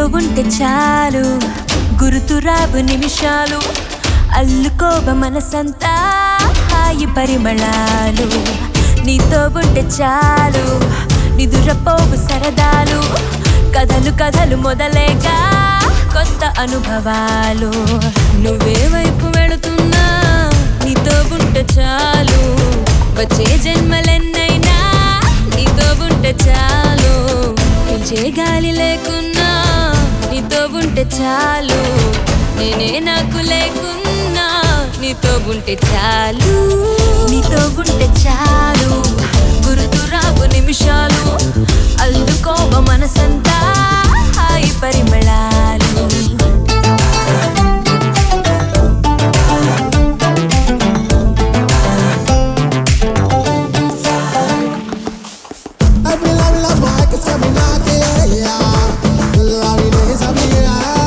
ఉంటే చాలు గురుతురావు నిమిషాలు అల్లుకోవ మనసంతా హాయి పరిమళాలు నీతో ఉంటే చాలు నిదురపోవు సరదాలు కథలు కథలు మొదలేగా కొత్త అనుభవాలు నువ్వే వైపు వెళుతున్నా నీతో ఉంటే చాలు వచ్చే జన్మలెన్నైనా నీతో ఉంటే చాలు పిలిచే గాలి లేకున్నా నీతో ఉంటే చాలు నేనే నాకు లేకున్నా నీతో ఉంటే చాలు నీతో ఉంటే చాలు గుర్తురావు నిమిషాలు అల్లుకోవ మనసంతా హాయి పరిమళాలు Every love, love, boy, que se me mate, yeah. La vida es a mí,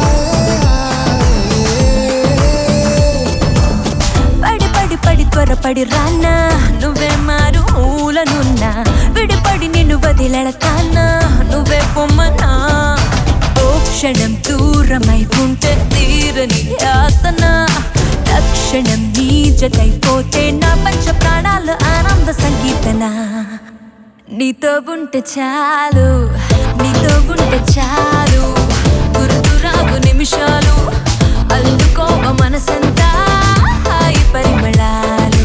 పడి పడి పడి త్వరపడి రానా నువ్వే మారు మూలనున్నా విడిపడి నిన్ను వదిలెడతానా నువ్వే పొమ్మనా ఓ క్షణం దూరమై ఉంటే తీరని యాతన తక్షణం నీ జతైపోతే నా పంచ ప్రాణాలు ఆనంద సంగీతన నీతో ఉంటే చాలు నీతో ఉంటే చాలు గుర్తురావు నిమిషాలు అల్లుకోవ మనసంతా హాయి పరిమళాలు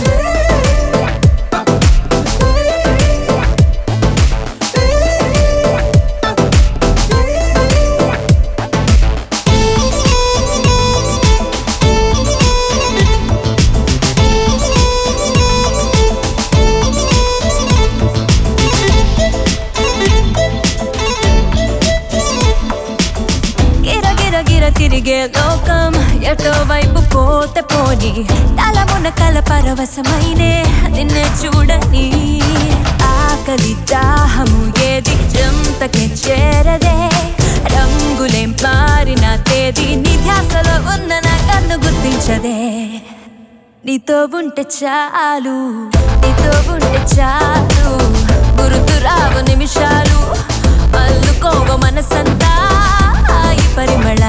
గిర గిర గిర తిరిగే లోకం ఎటో వైపు పోతే పోని తలమున కల పరవశమైనే నిన్నే చూడని ఆకలి దాహము ఏది జంతకే చేరదే రంగులేం మారిన తేదీ నీ ధ్యాసలో ఉన్న నా కన్ను గుర్తించదే నీతో ఉంటే చాలు నీతో ఉంటే చాలు గుర్తురావు నిమిషాలు అల్లుకోవ మనసంతా హాయి పరిమళ